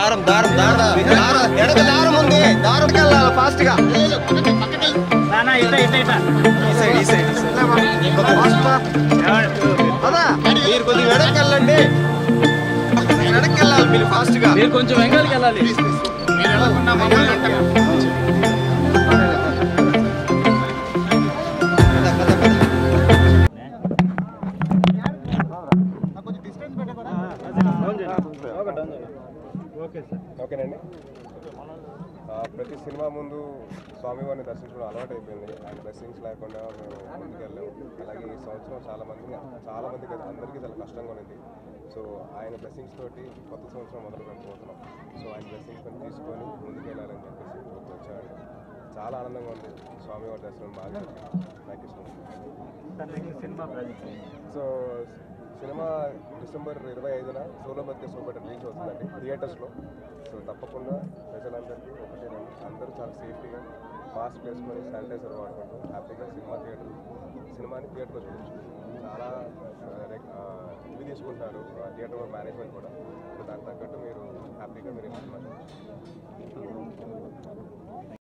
దారం దారం దారం దారం వెనక దారం ఉంది దారంకి వెళ్ళాలి ఫాస్ట్ గా ఈ సైడ్ ఈ సైడ్ పదా మీరు కొద్దిగా వెనక్కి వెళ్ళండి వెనక్కి వెళ్ళాలి మీరు ఫాస్ట్ గా మీరు కొంచెం వెంగళకి వెళ్ళాలి ఓకేనండి ఆ, ప్రతి సినిమా ముందు స్వామివారిని దర్శించడం అలవాటు అయిపోయింది ఆయన బ్లెస్సింగ్స్ లేకుండా మేము ముందుకెళ్ళాము అలాగే ఈ సంవత్సరం చాలా మంది చాలా మందికి అందరికీ చాలా కష్టంగా ఉంది సో ఆయన బ్లెస్సింగ్స్ తోటి కొత్త సంవత్సరం మొదలు పెట్టబోతున్నాం సో ఆయన బ్లెస్సింగ్స్ కొని తీసుకొని ముందుకెళ్ళాలని చెప్పేసి ఇక్కడికి వచ్చామండి చాలా ఆనందంగా ఉంది స్వామివారి దర్శనం బాగా నాకు ఇష్టం సో సినిమా డిసెంబర్ ఇరవై ఐదున సోలో బతికే సూపర్ రిలీజ్ అవుతుందండి థియేటర్స్లో సో తప్పకుండా ప్రజలందరికీ ఒకటే రండి అందరూ చాలా సేఫ్టీగా మాస్క్ వేసుకొని శానిటైజర్ వాడుకుంటూ హ్యాపీగా సినిమా థియేటర్ సినిమాని థియేటర్లో చూడొచ్చు చాలా ఆ, రెక్- ఆ, ఇవి తీసుకుంటారు థియేటర్ మేనేజ్మెంట్ కూడా సో దానికి తగ్గట్టు మీరు హ్యాపీగా మీరు సినిమా చూడొచ్చు